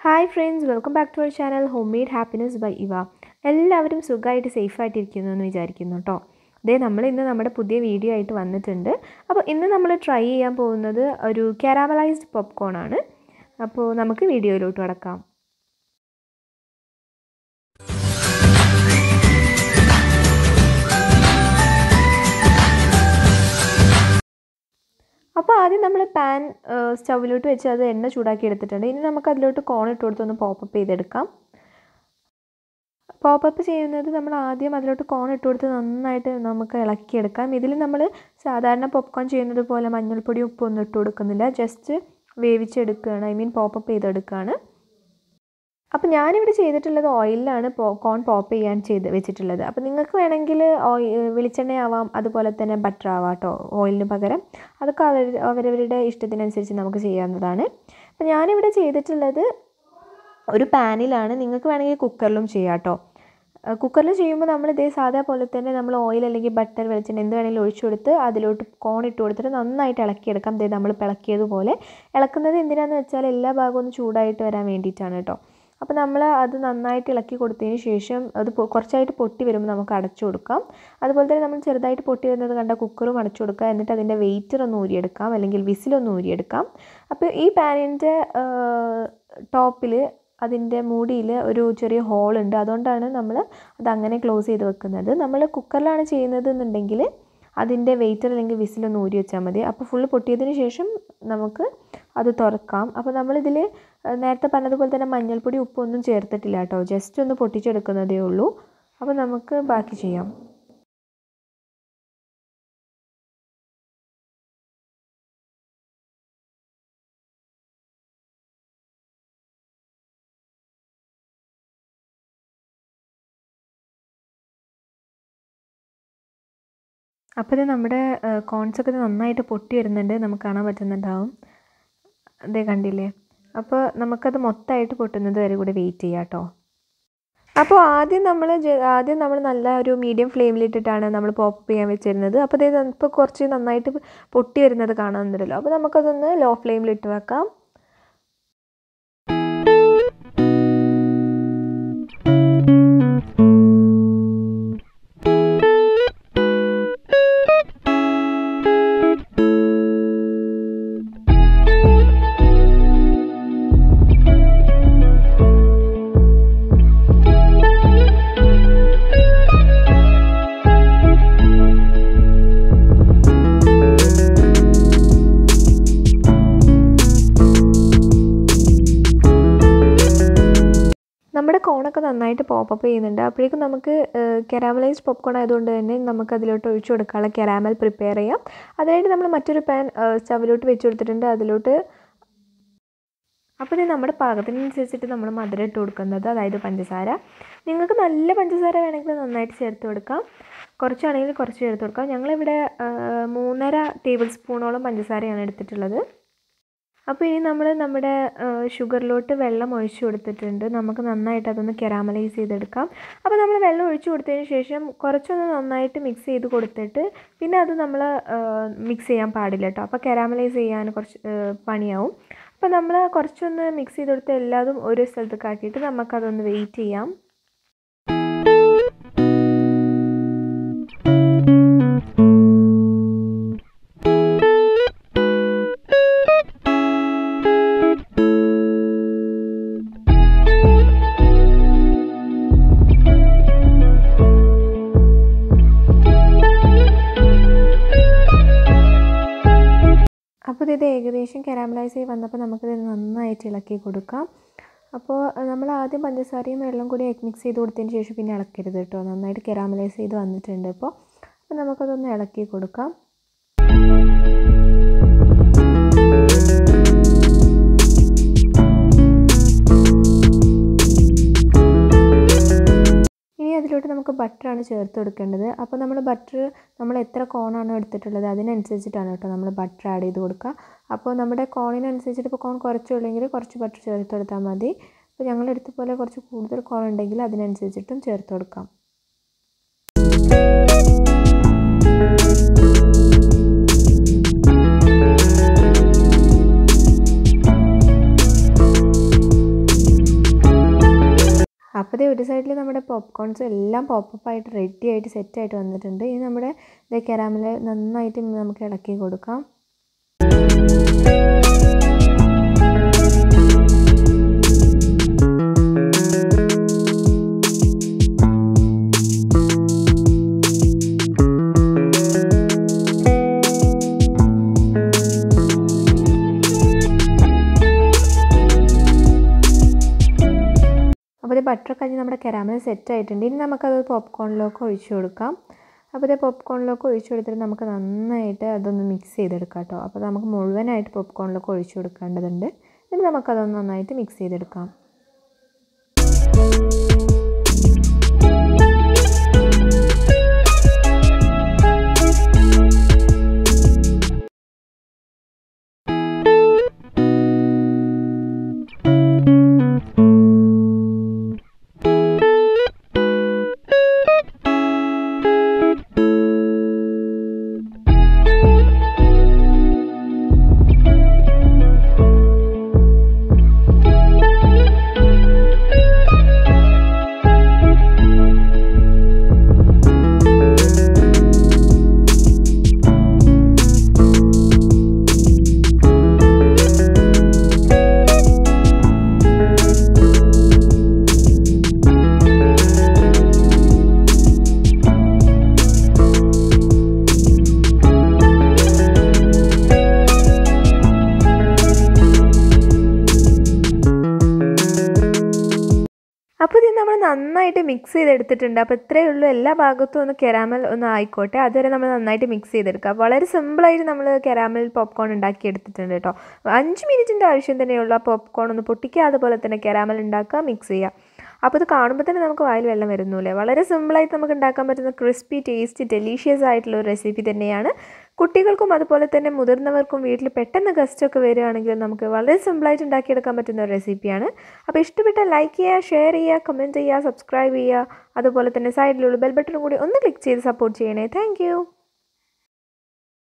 hi friends welcome back to our channel home made happiness by ഇവ എല്ലാവരും സുഖമായിട്ട് സേഫായിട്ടിരിക്കുന്നു എന്ന് വിചാരിക്കുന്നു കേട്ടോ അതേ നമ്മൾ ഇന്ന് നമ്മുടെ പുതിയ വീഡിയോ ആയിട്ട് വന്നിട്ടുണ്ട് അപ്പോൾ ഇന്ന് നമ്മൾ ട്രൈ ചെയ്യാൻ പോകുന്നത് ഒരു കാരാമലൈസ്ഡ് പോപ്കോൺ ആണ് അപ്പോൾ നമുക്ക് വീഡിയോയിലോട്ട് കടക്കാം അപ്പോൾ ആദ്യം നമ്മൾ പാൻ സ്റ്റൗവിലോട്ട് വെച്ച് അത് എണ്ണ ചൂടാക്കി എടുത്തിട്ടുണ്ട് ഇനി നമുക്ക് അതിലോട്ട് കോൺ ഇട്ട് കൊടുത്തൊന്ന് പോപ്പപ്പ് ചെയ്തെടുക്കാം പോപ്പപ്പ് ചെയ്യുന്നത് നമ്മൾ ആദ്യം അതിലോട്ട് കോൺ ഇട്ട് കൊടുത്ത് നന്നായിട്ട് നമുക്ക് ഇളക്കിയെടുക്കാം ഇതിൽ നമ്മൾ സാധാരണ പോപ്കോൺ ചെയ്യുന്നത് പോലെ മഞ്ഞൾപ്പൊടി ഉപ്പൊന്നും ഇട്ട് കൊടുക്കുന്നില്ല ജസ്റ്റ് വേവിച്ചെടുക്കുകയാണ് ഐ മീൻ പോപ്പപ്പ് ചെയ്തെടുക്കുകയാണ് അപ്പോൾ ഞാനിവിടെ ചെയ്തിട്ടുള്ളത് ഓയിലിലാണ് പോ കോൺ പോപ്പ് ചെയ്യാൻ ചെയ്ത് വെച്ചിട്ടുള്ളത് അപ്പോൾ നിങ്ങൾക്ക് വേണമെങ്കിൽ ഓയിൽ വെളിച്ചെണ്ണയാവാം അതുപോലെ തന്നെ ബട്ടർ ആവാം കേട്ടോ ഓയിലിന് പകരം അതൊക്കെ അവർ അവരവരുടെ ഇഷ്ടത്തിനനുസരിച്ച് നമുക്ക് ചെയ്യാവുന്നതാണ് അപ്പോൾ ഞാനിവിടെ ചെയ്തിട്ടുള്ളത് ഒരു പാനിലാണ് നിങ്ങൾക്ക് വേണമെങ്കിൽ കുക്കറിലും ചെയ്യാം കേട്ടോ കുക്കറിൽ ചെയ്യുമ്പോൾ നമ്മൾ ഇതേ സാധാ പോലെ തന്നെ നമ്മൾ ഓയിൽ അല്ലെങ്കിൽ ബട്ടർ വെളിച്ചെണ്ണ എന്ത് വേണമെങ്കിലും ഒഴിച്ചു കൊടുത്ത് അതിലോട്ട് കോൺ ഇട്ട് കൊടുത്തിട്ട് നന്നായിട്ട് ഇളക്കിയെടുക്കാം ഇതേ നമ്മൾ ഇളക്കിയതുപോലെ ഇളക്കുന്നത് എന്തിനാണെന്ന് വെച്ചാൽ എല്ലാ ഭാഗവും ഒന്ന് ചൂടായിട്ട് വരാൻ വേണ്ടിയിട്ടാണ് കേട്ടോ അപ്പോൾ നമ്മൾ അത് നന്നായിട്ട് ഇളക്കി കൊടുത്തതിന് ശേഷം അത് കുറച്ചായിട്ട് പൊട്ടി വരുമ്പോൾ നമുക്ക് അടച്ചു കൊടുക്കാം അതുപോലെ തന്നെ നമ്മൾ ചെറുതായിട്ട് പൊട്ടി വരുന്നത് കണ്ട കുക്കറും അടച്ചു കൊടുക്കുക എന്നിട്ട് അതിൻ്റെ വെയിറ്റർ ഒന്ന് ഊരിയെടുക്കാം അല്ലെങ്കിൽ വിസിലൊന്ന് ഊരിയെടുക്കാം അപ്പോൾ ഈ പാനിൻ്റെ ടോപ്പിൽ അതിൻ്റെ മൂടിയിൽ ഒരു ചെറിയ ഹോൾ ഉണ്ട് അതുകൊണ്ടാണ് നമ്മൾ അത് അങ്ങനെ ക്ലോസ് ചെയ്ത് വെക്കുന്നത് നമ്മൾ കുക്കറിലാണ് ചെയ്യുന്നത് എന്നുണ്ടെങ്കിൽ അതിൻ്റെ വെയിറ്റർ അല്ലെങ്കിൽ വിസിലൊന്ന് ഊരി വെച്ചാൽ മതി അപ്പോൾ ഫുള്ള് പൊട്ടിയതിന് ശേഷം നമുക്ക് അത് തുറക്കാം അപ്പോൾ നമ്മളിതിൽ നേരത്തെ പറഞ്ഞതുപോലെ തന്നെ മഞ്ഞൾപ്പൊടി ഉപ്പൊന്നും ചേർത്തിട്ടില്ല കേട്ടോ ജസ്റ്റ് ഒന്ന് പൊട്ടിച്ചെടുക്കുന്നതേ ഉള്ളൂ അപ്പോൾ നമുക്ക് ബാക്കി ചെയ്യാം അപ്പോൾ ഇത് നമ്മുടെ കോൺസൊക്കെ നന്നായിട്ട് പൊട്ടി വരുന്നുണ്ട് നമുക്ക് കാണാൻ പറ്റുന്നുണ്ടാവും അതേ കണ്ടില്ലേ അപ്പോൾ നമുക്കത് മൊത്തമായിട്ട് പൊട്ടുന്നത് വരെ കൂടി വെയിറ്റ് ചെയ്യാം കേട്ടോ അപ്പോൾ ആദ്യം നമ്മൾ ആദ്യം നമ്മൾ നല്ല ഒരു മീഡിയം ഫ്ലെയിമിലിട്ടിട്ടാണ് നമ്മൾ പോപ്പ് ചെയ്യാൻ വെച്ചിരുന്നത് അപ്പോൾ ഇത് ഇപ്പോൾ കുറച്ച് നന്നായിട്ട് പൊട്ടി വരുന്നത് കാണാമെന്നുണ്ടല്ലോ അപ്പോൾ നമുക്കതൊന്ന് ലോ ഫ്ലെയിമിലിട്ട് വെക്കാം നമ്മുടെ കോണൊക്കെ നന്നായിട്ട് പോപ്പപ്പ് ചെയ്യുന്നുണ്ട് അപ്പോഴേക്കും നമുക്ക് കെരാമലൈസ്ഡ് പോപ്കോൺ ആയതുകൊണ്ട് തന്നെ നമുക്ക് അതിലോട്ട് ഒഴിച്ചു കൊടുക്കാനുള്ള കെരാമൽ പ്രിപ്പയർ ചെയ്യാം അതിനായിട്ട് നമ്മൾ മറ്റൊരു പാൻ സ്റ്റവിലോട്ട് വെച്ച് കൊടുത്തിട്ടുണ്ട് അതിലോട്ട് അപ്പോൾ ഇത് നമ്മുടെ പാകത്തിനനുസരിച്ചിട്ട് നമ്മൾ മധുരം ഇട്ട് കൊടുക്കുന്നത് അതായത് പഞ്ചസാര നിങ്ങൾക്ക് നല്ല പഞ്ചസാര വേണമെങ്കിൽ നന്നായിട്ട് ചേർത്ത് കൊടുക്കാം കുറച്ചാണെങ്കിൽ കുറച്ച് ചേർത്ത് കൊടുക്കാം ഞങ്ങളിവിടെ മൂന്നര ടേബിൾ സ്പൂണോളം പഞ്ചസാരയാണ് എടുത്തിട്ടുള്ളത് അപ്പോൾ ഇനി നമ്മൾ നമ്മുടെ ഷുഗറിലോട്ട് വെള്ളം ഒഴിച്ചു കൊടുത്തിട്ടുണ്ട് നമുക്ക് നന്നായിട്ട് അതൊന്ന് കെരാമലൈസ് ചെയ്തെടുക്കാം അപ്പോൾ നമ്മൾ വെള്ളം ഒഴിച്ചു കൊടുത്തതിന് ശേഷം കുറച്ചൊന്ന് നന്നായിട്ട് മിക്സ് ചെയ്ത് കൊടുത്തിട്ട് പിന്നെ അത് നമ്മൾ മിക്സ് ചെയ്യാൻ പാടില്ല കേട്ടോ അപ്പോൾ കെരാമലൈസ് ചെയ്യാൻ കുറച്ച് പണിയാവും അപ്പോൾ നമ്മൾ കുറച്ചൊന്ന് മിക്സ് ചെയ്ത് കൊടുത്ത് എല്ലാതും ഒരു സ്ഥലത്തേക്ക് ആക്കിയിട്ട് നമുക്കതൊന്ന് വെയിറ്റ് ചെയ്യാം അപ്പോൾ ഇത് ഏകദേശം കരാമലൈസ് ചെയ്ത് വന്നപ്പോൾ നമുക്കിത് നന്നായിട്ട് ഇളക്കി കൊടുക്കാം അപ്പോൾ നമ്മൾ ആദ്യം പഞ്ചസാരയും വെള്ളം കൂടി മിക്സ് ചെയ്ത് കൊടുത്തതിന് ശേഷം പിന്നെ ഇളക്കരുത് കേട്ടോ നന്നായിട്ട് കെരാമലൈസ് ചെയ്ത് വന്നിട്ടുണ്ട് ഇപ്പോൾ അപ്പോൾ നമുക്കതൊന്ന് ഇളക്കി കൊടുക്കാം ഇനി അതിലോട്ട് നമുക്ക് ബട്ടറാണ് ചേർത്ത് കൊടുക്കേണ്ടത് അപ്പോൾ നമ്മൾ ബട്ടർ നമ്മൾ എത്ര കോണാണോ എടുത്തിട്ടുള്ളത് അതിനനുസരിച്ചിട്ടാണ് കേട്ടോ നമ്മൾ ബട്ടർ ആഡ് ചെയ്ത് കൊടുക്കുക അപ്പോൾ നമ്മുടെ കോണിനനുസരിച്ചിട്ട് ഇപ്പോൾ കോൺ കുറച്ചുള്ളെങ്കിൽ കുറച്ച് ബട്ടർ ചേർത്ത് കൊടുത്താൽ മതി അപ്പോൾ ഞങ്ങളെടുത്ത പോലെ കുറച്ച് കൂടുതൽ കോൺ ഉണ്ടെങ്കിൽ അതിനനുസരിച്ചിട്ടും ചേർത്ത് കൊടുക്കാം അപ്പോൾ ഇതേ ഒരു സൈഡിൽ നമ്മുടെ പോപ്കോൺസ് എല്ലാം പോപ്പപ്പ് ആയിട്ട് റെഡി ആയിട്ട് സെറ്റ് ആയിട്ട് വന്നിട്ടുണ്ട് ഇനി നമ്മുടെ ഇതേ കെരാമൽ നന്നായിട്ട് നമുക്ക് ഇളക്കി കൊടുക്കാം അപ്പോൾ ഇത് ബട്ടർ കഴിഞ്ഞ് നമ്മുടെ കെരാമൽ സെറ്റ് ആയിട്ടുണ്ട് ഇനി നമുക്കത് പോപ്കോണിലേക്ക് ഒഴിച്ചു കൊടുക്കാം അപ്പോൾ ഇത് പോപ്കോണിലേക്ക് ഒഴിച്ചു കൊടുത്തിട്ട് നമുക്ക് നന്നായിട്ട് അതൊന്ന് മിക്സ് ചെയ്തെടുക്കാം കേട്ടോ അപ്പോൾ നമുക്ക് മുഴുവനായിട്ട് പോപ്കോണിലേക്ക് ഒഴിച്ചു കൊടുക്കേണ്ടതുണ്ട് എന്നിട്ട് നമുക്കതൊന്ന് നന്നായിട്ട് മിക്സ് ചെയ്തെടുക്കാം അപ്പോൾ ഇത് നമ്മൾ നന്നായിട്ട് മിക്സ് ചെയ്തെടുത്തിട്ടുണ്ട് അപ്പോൾ ഇത്രയേ ഉള്ളൂ എല്ലാ ഭാഗത്തും ഒന്ന് കെരാമൽ ഒന്ന് ആയിക്കോട്ടെ അതുവരെ നമ്മൾ നന്നായിട്ട് മിക്സ് ചെയ്തെടുക്കുക വളരെ സിമ്പിളായിട്ട് നമ്മൾ കെരാമൽ പോപ്കോൺ ഉണ്ടാക്കി എടുത്തിട്ടുണ്ട് കേട്ടോ അഞ്ച് മിനിറ്റിൻ്റെ ആവശ്യം തന്നെയുള്ളൂ ആ പോപ്കോൺ ഒന്ന് പൊട്ടിക്കുക അതുപോലെ തന്നെ കെരാമൽ ഉണ്ടാക്കുക മിക്സ് ചെയ്യുക അപ്പോൾ ഇത് കാണുമ്പോൾ തന്നെ നമുക്ക് വായിൽ വെള്ളം വരുന്നൂലേ വളരെ സിമ്പിളായിട്ട് നമുക്ക് ഉണ്ടാക്കാൻ പറ്റുന്ന ക്രിസ്പി ടേസ്റ്റ് ഡെലീഷ്യസ് ആയിട്ടുള്ള ഒരു റെസിപ്പി തന്നെയാണ് കുട്ടികൾക്കും അതുപോലെ തന്നെ മുതിർന്നവർക്കും വീട്ടിൽ പെട്ടെന്ന് ഗസ്റ്റൊക്കെ വരികയാണെങ്കിൽ നമുക്ക് വളരെ സിമ്പിളായിട്ട് ഉണ്ടാക്കിയെടുക്കാൻ പറ്റുന്ന ഒരു റെസിപ്പിയാണ് അപ്പോൾ ഇഷ്ടപ്പെട്ട ലൈക്ക് ചെയ്യുക ഷെയർ ചെയ്യുക കമൻറ്റ് ചെയ്യുക സബ്സ്ക്രൈബ് ചെയ്യുക അതുപോലെ തന്നെ സൈഡിലുള്ള ബെൽ ബട്ടണും കൂടി ഒന്ന് ക്ലിക്ക് ചെയ്ത് സപ്പോർട്ട് ചെയ്യണേ താങ്ക്